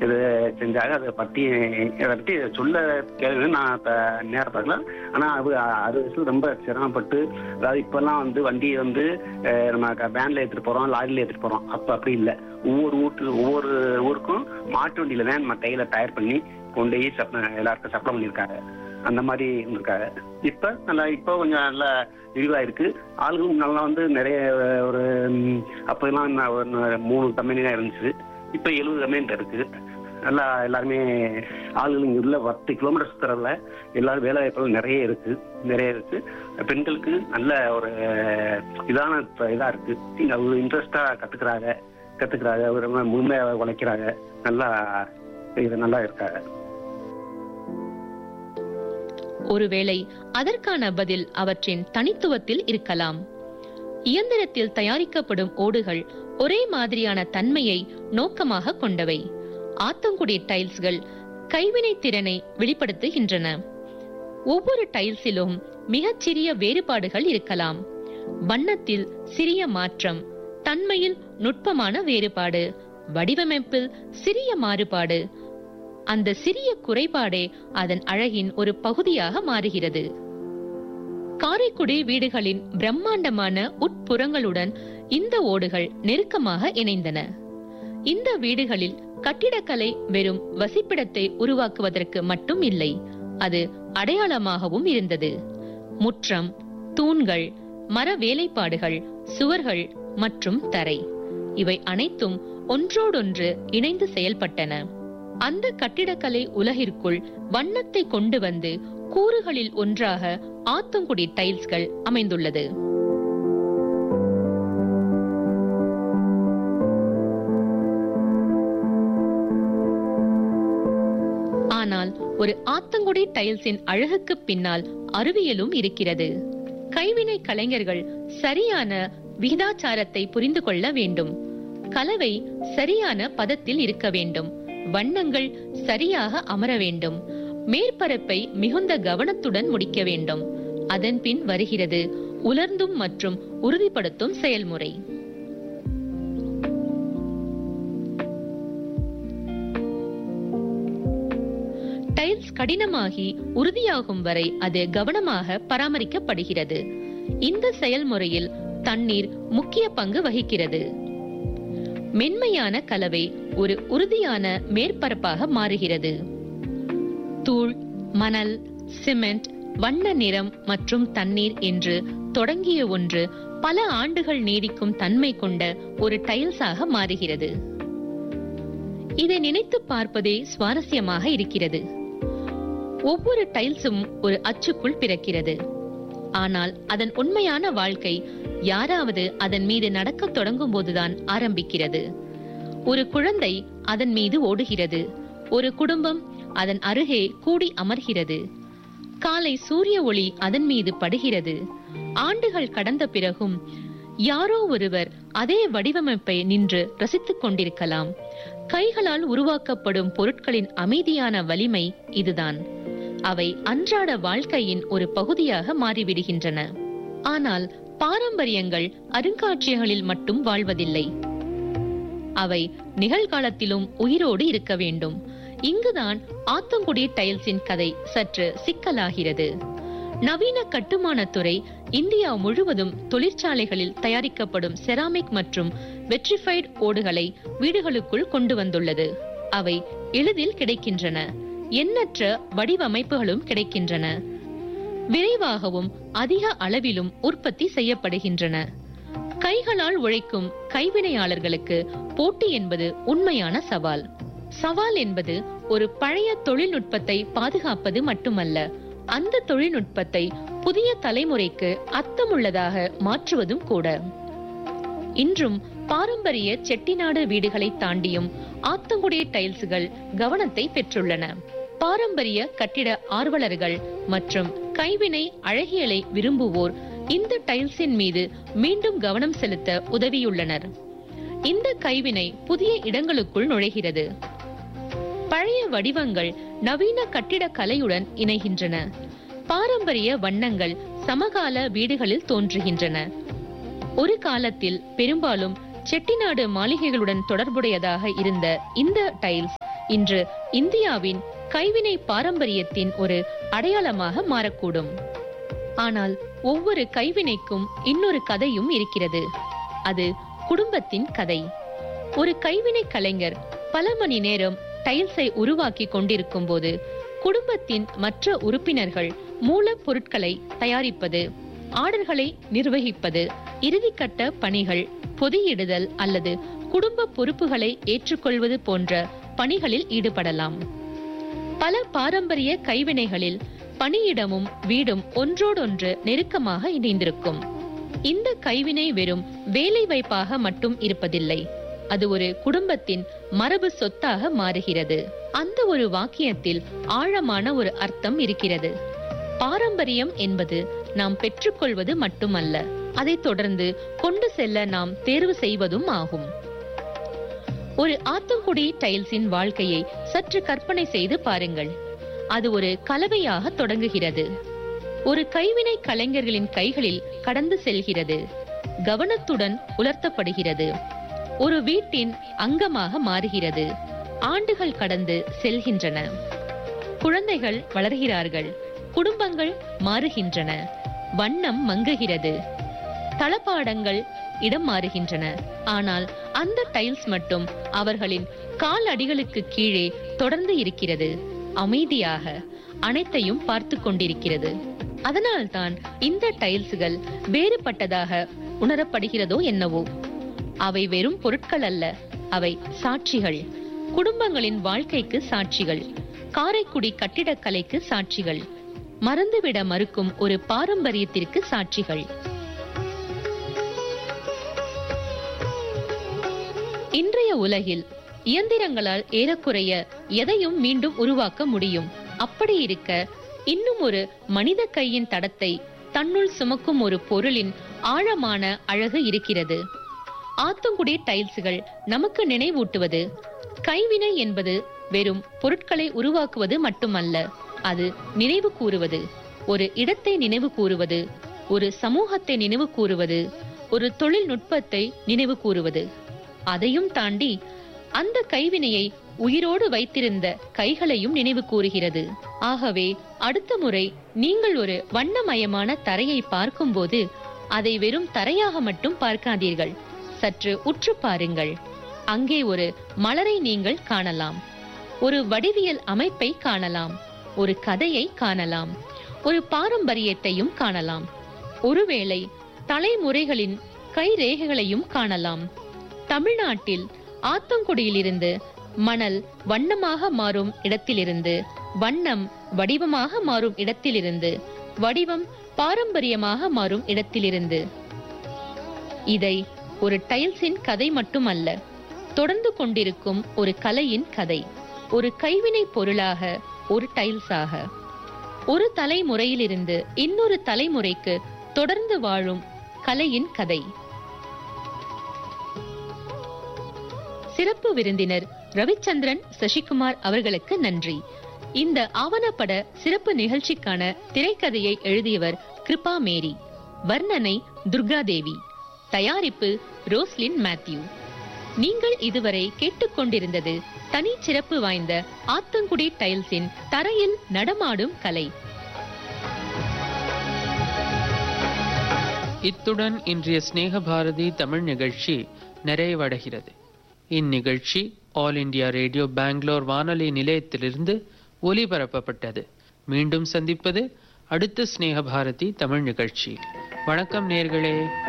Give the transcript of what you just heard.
இது செஞ்சாங்க அதை பற்றி இதை பற்றி சொல்ல கேள்வி நான் இப்போ நேரத்தில் ஆனால் அது அறுபது வருஷம் ரொம்ப சிரமப்பட்டு அதாவது இப்போல்லாம் வந்து வண்டியை வந்து அஹ், நம்ம வேனில் ஏற்றிட்டு போகிறோம் லாரியில் ஏற்றிட்டு போகிறோம் அப்போ அப்படி இல்லை ஒவ்வொரு ஊட்டு ஒவ்வொரு ஊருக்கும் மாட்டு வண்டியில் தான் நம்ம கையில் தயார் பண்ணி கொண்டு போய் சப் எல்லாருக்கும் சப்ளை பண்ணியிருக்காங்க அந்த மாதிரி இருந்திருக்காங்க இப்போ நல்லா இப்போ கொஞ்சம் நல்லா விரிவாக இருக்கு ஆளுகளும் நல்லா வந்து நிறைய அஹ், ஒரு ம், அப்போலாம் நான் ஒரு மூணு கம்பெனி தான் இருந்துச்சு இப்போ எழுபது கம்பெனி இருக்கு நல்லா எல்லாருமே ஆளுகள் இங்கே உள்ள பத்து கிலோமீட்டர் சுற்றுறதுல எல்லாரும் வேலை வாய்ப்புகள் நிறைய இருக்கு நிறைய இருக்கு பெண்களுக்கு நல்ல ஒரு இதான இப்ப இதா இருக்கு இங்க ஒரு இன்ட்ரெஸ்டா கத்துக்கிறாங்க கத்துக்கிறாங்க ஒரு முழுமையாக உழைக்கிறாங்க நல்லா இது நல்லா இருக்காங்க ஒருவேளை அதற்கான பதில் அவற்றின் தனித்துவத்தில் இருக்கலாம் இயந்திரத்தில் தயாரிக்கப்படும் ஓடுகள் ஒரே மாதிரியான தன்மையை நோக்கமாக கொண்டவை ஆத்தங்குடி டைல்ஸ்கள் கைவினை திறனை வெளிப்படுத்துகின்றன ஒவ்வொரு டைல்ஸிலும் மிகச்சிறிய வேறுபாடுகள் இருக்கலாம் வண்ணத்தில் சிறிய மாற்றம் தன்மையில் நுட்பமான வேறுபாடு வடிவமைப்பில் சிறிய மாறுபாடு அந்த சிறிய குறைபாடே அதன் அழகின் ஒரு பகுதியாக மாறுகிறது காரைக்குடி வீடுகளின் பிரம்மாண்டமான உட்புறங்களுடன் இந்த ஓடுகள் நெருக்கமாக இணைந்தன இந்த வீடுகளில் கட்டிடக்கலை வெறும் வசிப்பிடத்தை உருவாக்குவதற்கு மட்டும் இல்லை அது அடையாளமாகவும் இருந்தது முற்றம் தூண்கள் மர வேலைப்பாடுகள் சுவர்கள் மற்றும் தரை இவை அனைத்தும் ஒன்றோடொன்று இணைந்து செயல்பட்டன அந்த கட்டிடக்கலை உலகிற்குள் வண்ணத்தை கொண்டு வந்து கூறுகளில் ஒன்றாக ஆத்தங்குடி டைல்ஸ்கள் அமைந்துள்ளது ஆனால் ஒரு ஆத்தங்குடி டைல்ஸின் அழகுக்கு பின்னால் அறிவியலும் இருக்கிறது கைவினை கலைஞர்கள் சரியான விகிதாச்சாரத்தை புரிந்து கொள்ள வேண்டும் கலவை சரியான பதத்தில் இருக்க வேண்டும் வண்ணங்கள் சரியாக அமர வேண்டும் மேற்பரப்பை மிகுந்த கவனத்துடன் முடிக்க வேண்டும் அதன் பின் வருகிறது உலர்ந்தும் மற்றும் உறுதிப்படுத்தும் செயல்முறை டைல்ஸ் கடினமாகி உறுதியாகும் வரை அது கவனமாக பராமரிக்கப்படுகிறது இந்த செயல்முறையில் தண்ணீர் முக்கிய பங்கு வகிக்கிறது மென்மையான கலவை ஒரு உறுதியான மேற்பரப்பாக மாறுகிறது தூள் மணல் சிமெண்ட் வண்ண நிறம் மற்றும் தண்ணீர் என்று தொடங்கிய ஒன்று பல ஆண்டுகள் நீடிக்கும் தன்மை கொண்ட ஒரு டைல்ஸாக மாறுகிறது இதை நினைத்து பார்ப்பதே சுவாரஸ்யமாக இருக்கிறது ஒவ்வொரு டைல்ஸும் ஒரு அச்சுக்குள் பிறக்கிறது ஆனால் அதன் உண்மையான வாழ்க்கை யாராவது அதன் மீது நடக்கத் தொடங்கும் போதுதான் ஆரம்பிக்கிறது ஒரு குழந்தை அதன் மீது ஓடுகிறது ஒரு குடும்பம் அதன் அருகே கூடி அமர்கிறது காலை சூரிய ஒளி அதன் மீது படுகிறது ஆண்டுகள் கடந்த பிறகும் யாரோ ஒருவர் அதே வடிவமைப்பை நின்று ரசித்துக் கொண்டிருக்கலாம் கைகளால் உருவாக்கப்படும் பொருட்களின் அமைதியான வலிமை இதுதான் அவை அன்றாட வாழ்க்கையின் ஒரு பகுதியாக மாறிவிடுகின்றன ஆனால் பாரம்பரியங்கள் அருங்காட்சியகங்களில் மட்டும் வாழ்வதில்லை அவை நிகழ்காலத்திலும் உயிரோடு இருக்க வேண்டும் இங்குதான் ஆத்தங்குடி டைல்ஸின் கதை சற்று சிக்கலாகிறது நவீன கட்டுமானத்துறை இந்தியா முழுவதும் தொழிற்சாலைகளில் தயாரிக்கப்படும் செராமிக் மற்றும் வெட்ரிஃபைட் ஓடுகளை வீடுகளுக்குள் கொண்டு வந்துள்ளது அவை எளிதில் கிடைக்கின்றன எண்ணற்ற வடிவமைப்புகளும் கிடைக்கின்றன விரைவாகவும் அதிக அளவிலும் உற்பத்தி செய்யப்படுகின்றன கைகளால் உழைக்கும் கைவினையாளர்களுக்கு போட்டி என்பது உண்மையான சவால் சவால் என்பது ஒரு பழைய தொழில்நுட்பத்தை பாதுகாப்பது மட்டுமல்ல அந்த தொழில்நுட்பத்தை புதிய தலைமுறைக்கு அர்த்தமுள்ளதாக மாற்றுவதும் கூட இன்றும் பாரம்பரிய செட்டிநாடு வீடுகளை தாண்டியும் ஆத்தங்குடி டைல்ஸ்கள் கவனத்தை பெற்றுள்ளன பாரம்பரிய கட்டிட ஆர்வலர்கள் மற்றும் கைவினை அழகியலை விரும்புவோர் இந்த டைல்ஸின் மீது மீண்டும் கவனம் செலுத்த உதவியுள்ளனர் இந்த கைவினை புதிய இடங்களுக்குள் நுழைகிறது பழைய வடிவங்கள் நவீன கட்டிடக் கலையுடன் இணைகின்றன பாரம்பரிய வண்ணங்கள் சமகால வீடுகளில் தோன்றுகின்றன ஒரு காலத்தில் பெரும்பாலும் செட்டிநாடு மாளிகைகளுடன் தொடர்புடையதாக இருந்த இந்த டைல்ஸ் இன்று இந்தியாவின் கைவினை பாரம்பரியத்தின் ஒரு அடையாளமாக மாறக்கூடும் ஆனால் ஒவ்வொரு கைவினைக்கும் இன்னொரு கதையும் இருக்கிறது அது குடும்பத்தின் கதை ஒரு கைவினை கலைஞர் பல மணி நேரம் டைல்ஸை உருவாக்கி கொண்டிருக்கும் போது குடும்பத்தின் மற்ற உறுப்பினர்கள் மூலப் பொருட்களை தயாரிப்பது ஆர்டர்களை நிர்வகிப்பது இறுதிக்கட்ட பணிகள் பொதியிடுதல் அல்லது குடும்ப பொறுப்புகளை ஏற்றுக்கொள்வது போன்ற பணிகளில் ஈடுபடலாம் பல பாரம்பரிய கைவினைகளில் பணியிடமும் வீடும் ஒன்றோடொன்று நெருக்கமாக இணைந்திருக்கும் இந்த கைவினை வெறும் வேலை வாய்ப்பாக மட்டும் இருப்பதில்லை அது ஒரு குடும்பத்தின் மரபு சொத்தாக மாறுகிறது அந்த ஒரு வாக்கியத்தில் ஆழமான ஒரு அர்த்தம் இருக்கிறது பாரம்பரியம் என்பது நாம் பெற்றுக்கொள்வது மட்டுமல்ல அதை தொடர்ந்து கொண்டு செல்ல நாம் தேர்வு செய்வதும் ஆகும் ஒரு ஆத்தங்குடி டைல்ஸின் வாழ்க்கையை சற்று கற்பனை செய்து பாருங்கள் அது ஒரு கலவையாக தொடங்குகிறது ஒரு கைவினை கலைஞர்களின் கைகளில் கடந்து செல்கிறது கவனத்துடன் உலர்த்தப்படுகிறது ஒரு வீட்டின் அங்கமாக மாறுகிறது ஆண்டுகள் கடந்து செல்கின்றன குழந்தைகள் வளர்கிறார்கள் குடும்பங்கள் மாறுகின்றன வண்ணம் மங்குகிறது தளபாடங்கள் இடம் மாறுகின்றன ஆனால் அந்த டைல்ஸ் மட்டும் அவர்களின் கால் அடிகளுக்கு கீழே தொடர்ந்து இருக்கிறது அமைதியாக அனைத்தையும் பார்த்து கொண்டிருக்கிறது அதனால்தான் இந்த டைல்ஸ்கள் வேறுபட்டதாக உணரப்படுகிறதோ என்னவோ அவை வெறும் பொருட்கள் அல்ல அவை சாட்சிகள் குடும்பங்களின் வாழ்க்கைக்கு சாட்சிகள் காரைக்குடி கட்டிடக்கலைக்கு சாட்சிகள் மறந்துவிட மறுக்கும் ஒரு பாரம்பரியத்திற்கு சாட்சிகள் இன்றைய உலகில் இயந்திரங்களால் ஏறக்குறைய எதையும் மீண்டும் உருவாக்க முடியும் அப்படி இருக்க இன்னும் ஒரு மனித கையின் தடத்தை தன்னுள் சுமக்கும் ஒரு பொருளின் ஆழமான அழகு இருக்கிறது ஆத்தங்குடி டைல்ஸ்கள் நமக்கு நினைவூட்டுவது கைவினை என்பது வெறும் பொருட்களை உருவாக்குவது மட்டுமல்ல அது நினைவு கூறுவது ஒரு இடத்தை நினைவு கூறுவது ஒரு சமூகத்தை நினைவு கூறுவது ஒரு தொழில்நுட்பத்தை நினைவு கூறுவது அதையும் தாண்டி அந்த கைவினையை உயிரோடு வைத்திருந்த கைகளையும் நினைவு கூறுகிறது ஆகவே அடுத்த முறை நீங்கள் ஒரு வண்ணமயமான தரையை பார்க்கும்போது அதை வெறும் தரையாக மட்டும் பார்க்காதீர்கள் சற்று உற்று பாருங்கள் அங்கே ஒரு மலரை நீங்கள் காணலாம் ஒரு வடிவியல் அமைப்பை காணலாம் ஒரு கதையை காணலாம் ஒரு பாரம்பரியத்தையும் காணலாம் ஒருவேளை தலைமுறைகளின் கைரேகைகளையும் காணலாம் தமிழ்நாட்டில் ஆத்தங்குடியிலிருந்து மணல் வண்ணமாக மாறும் இடத்திலிருந்து வண்ணம் வடிவமாக மாறும் இடத்திலிருந்து வடிவம் பாரம்பரியமாக மாறும் இடத்திலிருந்து இதை ஒரு டைல்ஸின் கதை மட்டுமல்ல தொடர்ந்து கொண்டிருக்கும் ஒரு கலையின் கதை ஒரு கைவினை பொருளாக ஒரு டைல்ஸாக ஒரு தலைமுறையிலிருந்து இன்னொரு தலைமுறைக்கு தொடர்ந்து வாழும் கலையின் கதை சிறப்பு விருந்தினர் ரவிச்சந்திரன் சசிகுமார் அவர்களுக்கு நன்றி இந்த ஆவணப்பட சிறப்பு நிகழ்ச்சிக்கான திரைக்கதையை எழுதியவர் கிருபா மேரி வர்ணனை துர்காதேவி தயாரிப்பு ரோஸ்லின் மேத்யூ நீங்கள் இதுவரை கேட்டுக்கொண்டிருந்தது தனி சிறப்பு வாய்ந்த ஆத்தங்குடி டைல்ஸின் தரையில் நடமாடும் கலை இத்துடன் இன்றைய ஸ்நேக பாரதி தமிழ் நிகழ்ச்சி நிறைவடைகிறது இந்நிகழ்ச்சி ஆல் இண்டியா ரேடியோ பெங்களூர் வானொலி நிலையத்திலிருந்து ஒலிபரப்பப்பட்டது மீண்டும் சந்திப்பது அடுத்த ஸ்நேக பாரதி தமிழ் நிகழ்ச்சி வணக்கம் நேர்களே